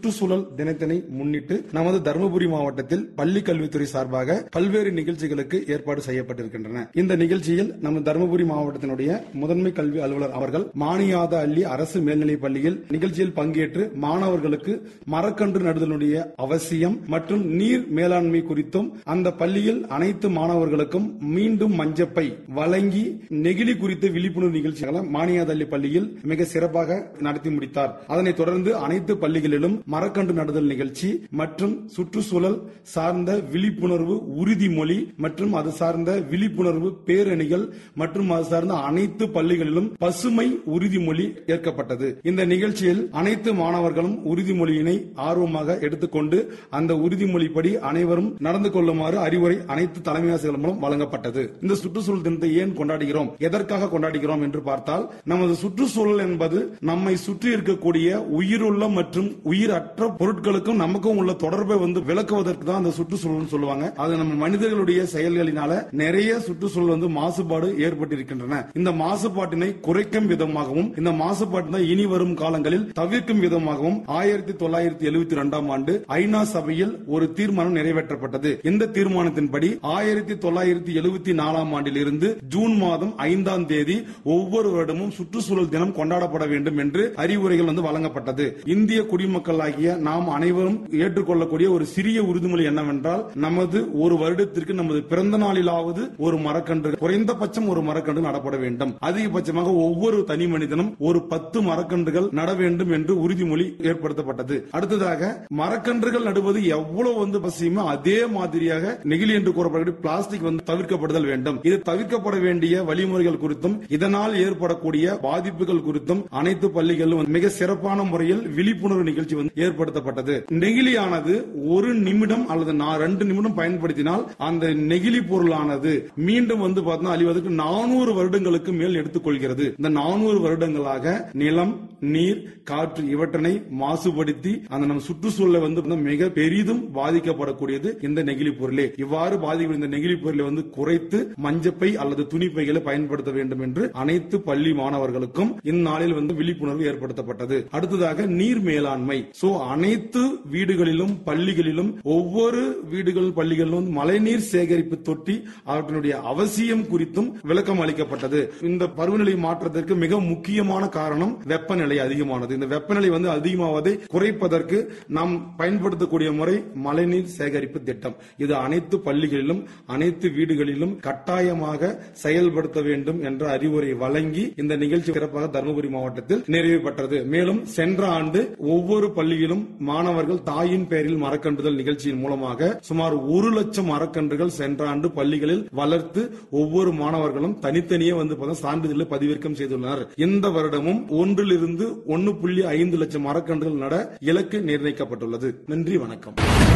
சுற்றுச்சூழல் தினத்தினை முன்னிட்டு நமது தருமபுரி மாவட்டத்தில் பள்ளி கல்வித்துறை சார்பாக பல்வேறு நிகழ்ச்சிகளுக்கு ஏற்பாடு செய்யப்பட்டிருக்கின்றன இந்த நிகழ்ச்சியில் நமது தருமபுரி மாவட்டத்தினுடைய முதன்மை கல்வி அலுவலர் அவர்கள் மானியாத அள்ளி அரசு மேல்நிலைப் பள்ளியில் நிகழ்ச்சியில் பங்கேற்று மாணவர்களுக்கு மரக்கன்று நடுதலுடைய அவசியம் மற்றும் நீர் மேலாண்மை குறித்தும் அந்த பள்ளியில் அனைத்து மாணவர்களுக்கும் மீண்டும் மஞ்சப்பை வழங்கி நெகிழி குறித்த விழிப்புணர்வு நிகழ்ச்சிகளை மானியாதள்ளி பள்ளியில் மிக சிறப்பாக நடத்தி முடித்தார் அதனைத் தொடர்ந்து அனைத்து பள்ளிகளிலும் மரக்கன்று நடுதல் நிகழ்ச்சி மற்றும் சுற்றுச்சூழல் சார்ந்த விழிப்புணர்வு உறுதிமொழி மற்றும் அது சார்ந்த விழிப்புணர்வு பேரணிகள் மற்றும் அது சார்ந்த அனைத்து பள்ளிகளிலும் பசுமை உறுதிமொழி ஏற்கப்பட்டது இந்த நிகழ்ச்சியில் அனைத்து மாணவர்களும் உறுதிமொழியினை ஆர்வமாக எடுத்துக்கொண்டு அந்த உறுதிமொழிப்படி அனைவரும் நடந்து கொள்ளுமாறு அறிவுரை அனைத்து தலைமை ஆசிரியர்கள் மூலம் வழங்கப்பட்டது இந்த சுற்றுச்சூழல் தினத்தை ஏன் கொண்டாடுகிறோம் எதற்காக கொண்டாடுகிறோம் என்று பார்த்தால் நமது சுற்றுச்சூழல் என்பது நம்மை சுற்றி இருக்கக்கூடிய உயிருள்ள மற்றும் உயிரற்ற பொருட்களுக்கும் நமக்கும் உள்ள தொடர்பை வந்து விளக்குவதற்கு தான் அந்த சுற்றுச்சூழல் சொல்லுவாங்க அது நம்ம மனிதர்களுடைய செயல்களினால நிறைய சுற்றுச்சூழல் வந்து மாசுபாடு ஏற்பட்டிருக்கின்றன இந்த மாசுபாட்டினை குறைக்கும் விதமாகவும் இந்த மாசுபாட்டினை இனி வரும் காலங்களில் தவிர்க்கும் விதமாகவும் ஆயிரத்தி தொள்ளாயிரத்தி எழுபத்தி இரண்டாம் ஆண்டு ஐநா சபையில் ஒரு தீர்மானம் நிறைவேற்றப்பட்டது இந்த தீர்மானத்தின்படி ஆயிரத்தி தொள்ளாயிரத்தி எழுபத்தி நாலாம் ஆண்டில் இருந்து ஜூன் மாதம் ஐந்தாம் தேதி ஒவ்வொரு வருடமும் சுற்றுச்சூழல் தினம் கொண்டாடப்பட வேண்டும் என்று அறிவுரைகள் வந்து வழங்கப்பட்டது இந்திய குடிமக்கள் ஆகிய நாம் அனைவரும் ஏற்றுக்கொள்ளக்கூடிய ஒரு சிறிய உறுதிமொழி என்னவென்றால் நமது ஒரு வருடத்திற்கு நமது பிறந்த நாளிலாவது ஒரு மரக்கன்று குறைந்தபட்சம் ஒரு மரக்கன்று நடப்பட வேண்டும் அதிகபட்சமாக ஒவ்வொரு தனி மனிதனும் ஒரு பத்து மரக்கன்றுகள் நட வேண்டும் என்று உறுதிமொழி ஏற்படுத்தப்பட்டது அடுத்ததாக மரக்கன்றுகள் நடுவது எவ்வளவு வந்து அவசியமோ அதே மாதிரியாக நெகிழி என்று கூறப்படக்கூடிய பிளாஸ்டிக் வந்து தவிர்க்கப்படுதல் வேண்டும் இது தவிர்க்கப்பட வேண்டிய வழிமுறைகள் குறித்தும் இதனால் ஏற்படக்கூடிய பாதிப்புகள் குறித்தும் அனைத்து பள்ளிகளிலும் மிக சிறப்பான முறையில் விழிப்புணர்வு நிகழ்ச்சி வந்து ஏற்படுத்தப்பட்டது நெகிழியானது ஒரு நிமிடம் அல்லது நான் ரெண்டு நிமிடம் பயன்படுத்தினால் அந்த நெகிழி பொருளானது மீண்டும் வந்து பார்த்தா அழிவதற்கு நானூறு வருடங்களுக்கு மேல் எடுத்துக்கொள்கிறது இந்த நானூறு வருடங்களாக நிலம் நீர் காற்று இவற்றினை மாசுபடுத்தி அந்த நம்ம சுற்றுச்சூழலை வந்து மிக பெரிதும் பாதிக்கப்படக்கூடியது இந்த நெகிழி பொருளே இவ்வாறு பாதிக்கும் இந்த நெகிழி பொருளை வந்து குறைத்து மஞ்சப்பை அல்லது துணிப்பைகளை பயன்படுத்த வேண்டும் என்று அனைத்து பள்ளி மாணவர்களுக்கும் இந்நாளில் வந்து விழிப்புணர்வு ஏற்படுத்தப்பட்டது அடுத்ததாக நீர் மேலாண்மை சோ அனைத்து வீடுகளிலும் பள்ளிகளிலும் ஒவ்வொரு வீடுகள் பள்ளிகளிலும் மழைநீர் சேகரிப்பு தொட்டி அவற்றினுடைய அவசியம் குறித்தும் விளக்கம் அளிக்கப்பட்டது இந்த பருவநிலை மாற்றத்திற்கு மிக முக்கியமான காரணம் வெப்பநிலை அதிகமானது இந்த வெப்பநிலை வந்து அதிகமாவதை குறைப்பதற்கு நாம் பயன்படுத்தக்கூடிய முறை மழைநீர் சேகரிப்பு திட்டம் இது அனைத்து பள்ளிகளிலும் அனைத்து வீடுகளிலும் கட்டாயமாக செயல்படுத்த வேண்டும் என்ற அறிவுரை வழங்கி இந்த நிகழ்ச்சி சிறப்பாக தருமபுரி மாவட்டத்தில் நிறைவு பெற்றது மேலும் சென்ற ஆண்டு ஒவ்வொரு பள்ளியிலும் மாணவர்கள் தாயின் பெயரில் மரக்கன்றுதல் நிகழ்ச்சியின் மூலமாக சுமார் ஒரு லட்சம் மரக்கன்றுகள் சென்ற ஆண்டு பள்ளிகளில் வளர்த்து ஒவ்வொரு மாணவர்களும் தனித்தனியே வந்து பார்த்தா சான்றிதழை பதிவிறக்கம் செய்துள்ளனர் இந்த வருடமும் ஒன்றிலிருந்து ஒன்னு புள்ளி ஐந்து லட்சம் மரக்கன்றுகள் நட இலக்கு நிர்ணயிக்கப்பட்டுள்ளது நன்றி வணக்கம்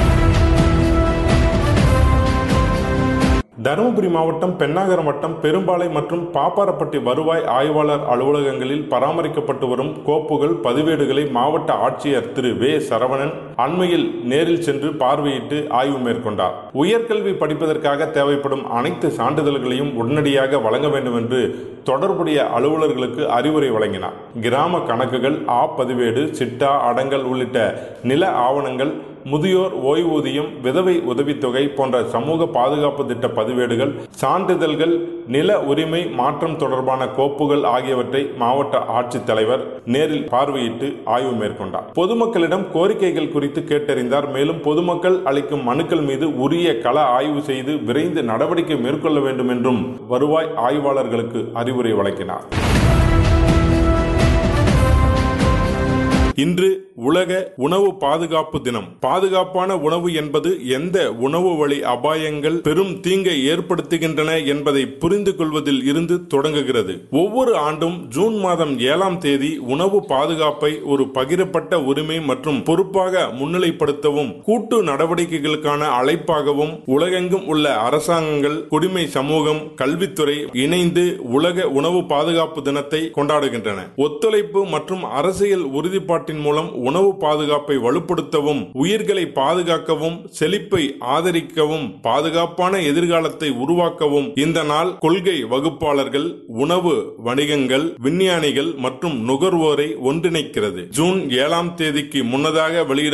தருமபுரி மாவட்டம் பெண்ணாகரம் வட்டம் பெரும்பாலை மற்றும் பாப்பாரப்பட்டி வருவாய் ஆய்வாளர் அலுவலகங்களில் பராமரிக்கப்பட்டு வரும் கோப்புகள் பதிவேடுகளை மாவட்ட ஆட்சியர் திரு வே சரவணன் அண்மையில் நேரில் சென்று பார்வையிட்டு ஆய்வு மேற்கொண்டார் உயர்கல்வி படிப்பதற்காக தேவைப்படும் அனைத்து சான்றிதழ்களையும் உடனடியாக வழங்க வேண்டும் என்று தொடர்புடைய அலுவலர்களுக்கு அறிவுரை வழங்கினார் கிராம கணக்குகள் ஆ பதிவேடு சிட்டா அடங்கல் உள்ளிட்ட நில ஆவணங்கள் முதியோர் ஓய்வூதியம் விதவை உதவித்தொகை போன்ற சமூக பாதுகாப்பு திட்ட பதிவேடுகள் சான்றிதழ்கள் நில உரிமை மாற்றம் தொடர்பான கோப்புகள் ஆகியவற்றை மாவட்ட ஆட்சித்தலைவர் நேரில் பார்வையிட்டு ஆய்வு மேற்கொண்டார் பொதுமக்களிடம் கோரிக்கைகள் குறித்து கேட்டறிந்தார் மேலும் பொதுமக்கள் அளிக்கும் மனுக்கள் மீது உரிய கள ஆய்வு செய்து விரைந்து நடவடிக்கை மேற்கொள்ள வேண்டும் என்றும் வருவாய் ஆய்வாளர்களுக்கு அறிவுரை வழங்கினார் இன்று உலக உணவு பாதுகாப்பு தினம் பாதுகாப்பான உணவு என்பது எந்த உணவு வழி அபாயங்கள் பெரும் தீங்கை ஏற்படுத்துகின்றன என்பதை புரிந்து கொள்வதில் இருந்து தொடங்குகிறது ஒவ்வொரு ஆண்டும் ஜூன் மாதம் ஏழாம் தேதி உணவு பாதுகாப்பை ஒரு பகிரப்பட்ட உரிமை மற்றும் பொறுப்பாக முன்னிலைப்படுத்தவும் கூட்டு நடவடிக்கைகளுக்கான அழைப்பாகவும் உலகெங்கும் உள்ள அரசாங்கங்கள் குடிமை சமூகம் கல்வித்துறை இணைந்து உலக உணவு பாதுகாப்பு தினத்தை கொண்டாடுகின்றன ஒத்துழைப்பு மற்றும் அரசியல் உறுதிப்பாட்டின் மூலம் உணவு பாதுகாப்பை வலுப்படுத்தவும் உயிர்களை பாதுகாக்கவும் செழிப்பை ஆதரிக்கவும் பாதுகாப்பான எதிர்காலத்தை உருவாக்கவும் இந்த நாள் கொள்கை வகுப்பாளர்கள் உணவு வணிகங்கள் விஞ்ஞானிகள் மற்றும் நுகர்வோரை ஒன்றிணைக்கிறது ஜூன் ஏழாம் தேதிக்கு முன்னதாக வெளியிட